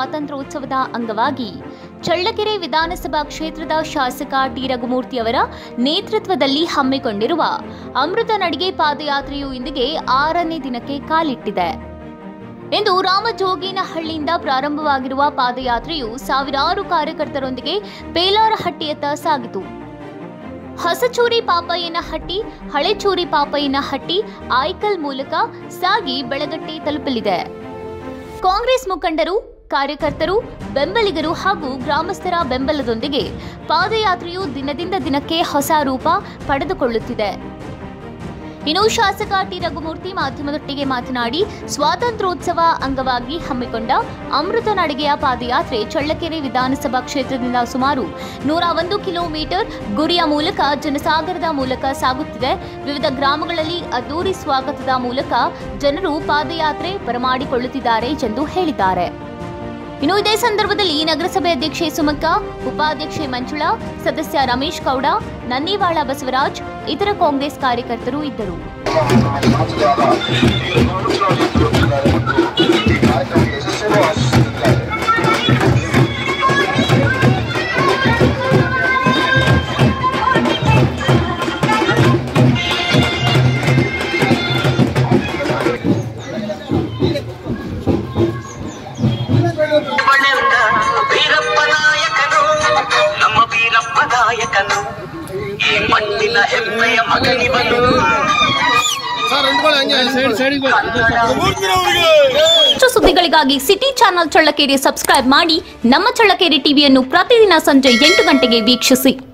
ಸ್ವಾತಂತ್ರ್ಯೋತ್ಸವದ ಅಂಗವಾಗಿ ಚಳ್ಳಕೆರೆ ವಿಧಾನಸಭಾ ಕ್ಷೇತ್ರದ ಶಾಸಕ ಟಿ ರಘುಮೂರ್ತಿಯವರ ನೇತೃತ್ವದಲ್ಲಿ ಹಮ್ಮಿಕೊಂಡಿರುವ ಅಮೃತ ನಡಿಗೆ ಪಾದಯಾತ್ರೆಯು ಇಂದಿಗೆ ಆರನೇ ದಿನಕ್ಕೆ ಕಾಲಿಟ್ಟಿದೆ ಇಂದು ರಾಮಜೋಗೇನಹಳ್ಳಿಯಿಂದ ಪ್ರಾರಂಭವಾಗಿರುವ ಪಾದಯಾತ್ರೆಯು ಸಾವಿರಾರು ಕಾರ್ಯಕರ್ತರೊಂದಿಗೆ ಬೇಲಾರಹಟ್ಟಿಯತ್ತ ಸಾಗಿತು ಹೊಸಚೂರಿ ಪಾಪಯ್ಯನಹಟ್ಟಿ ಹಳೆಚೂರಿ ಪಾಪಯ್ಯನಹಟ್ಟಿ ಆಯ್ಕಲ್ ಮೂಲಕ ಸಾಗಿ ಬೆಳಗಟ್ಟೆ ತಲುಪಲಿದೆ ಕಾಂಗ್ರೆಸ್ ಮುಖಂಡರು ಕಾರ್ಯಕರ್ತರು ಬೆಂಬಲಿಗರು ಹಾಗೂ ಗ್ರಾಮಸ್ಥರ ಬೆಂಬಲದೊಂದಿಗೆ ಪಾದಯಾತ್ರೆಯು ದಿನದಿಂದ ದಿನಕ್ಕೆ ಹೊಸ ರೂಪ ಪಡೆದುಕೊಳ್ಳುತ್ತಿದೆ ಇನ್ನು ಶಾಸಕ ಟಿ ರಘುಮೂರ್ತಿ ಮಾಧ್ಯಮದೊಟ್ಟಿಗೆ ಮಾತನಾಡಿ ಸ್ವಾತಂತ್ರ್ಯೋತ್ಸವ ಅಂಗವಾಗಿ ಹಮ್ಮಿಕೊಂಡ ಅಮೃತ ನಡಿಗೆಯ ಪಾದಯಾತ್ರೆ ಚಳ್ಳಕೆರೆ ವಿಧಾನಸಭಾ ಕ್ಷೇತ್ರದಿಂದ ಸುಮಾರು ನೂರ ಒಂದು ಕಿಲೋಮೀಟರ್ ಗುರಿಯ ಮೂಲಕ ಜನಸಾಗರದ ಮೂಲಕ ಸಾಗುತ್ತಿದೆ ವಿವಿಧ ಗ್ರಾಮಗಳಲ್ಲಿ ಅದ್ದೂರಿ ಸ್ವಾಗತದ ಮೂಲಕ ಜನರು ಪಾದಯಾತ್ರೆ ಬರಮಾಡಿಕೊಳ್ಳುತ್ತಿದ್ದಾರೆ ಎಂದು ಹೇಳಿದ್ದಾರೆ ಇನ್ನು ಇದೇ ಸಂದರ್ಭದಲ್ಲಿ ನಗರಸಭೆ ಅಧ್ಯಕ್ಷೆ ಸುಮಕ್ಕ ಉಪಾಧ್ಯಕ್ಷೆ ಮಂಜುಳಾ ಸದಸ್ಯ ರಮೇಶ್ ಗೌಡ ನನ್ನಿವಾಳ ಬಸವರಾಜ್ ಇತರ ಕಾಂಗ್ರೆಸ್ ಕಾರ್ಯಕರ್ತರು ಇದ್ದರು ಬಳೆಂದ ವೀರಪ್ಪ ನಾಯಕನು ನಮ್ಮ ವೀರಪ್ಪ ನಾಯಕನು ಈ ಮಣ್ಣಿನ ಹೆಮ್ಮೆಯ ಮಗನಿವನು ಹೆಚ್ಚು ಸುದ್ದಿಗಳಿಗಾಗಿ ಸಿಟಿ ಚಾನೆಲ್ ಚಳ್ಳಕೆರೆ ಸಬ್ಸ್ಕ್ರೈಬ್ ಮಾಡಿ ನಮ್ಮ ಚಳ್ಳಕೆರೆ ಟಿವಿಯನ್ನು ಪ್ರತಿದಿನ ಸಂಜೆ ಎಂಟು ಗಂಟೆಗೆ ವೀಕ್ಷಿಸಿ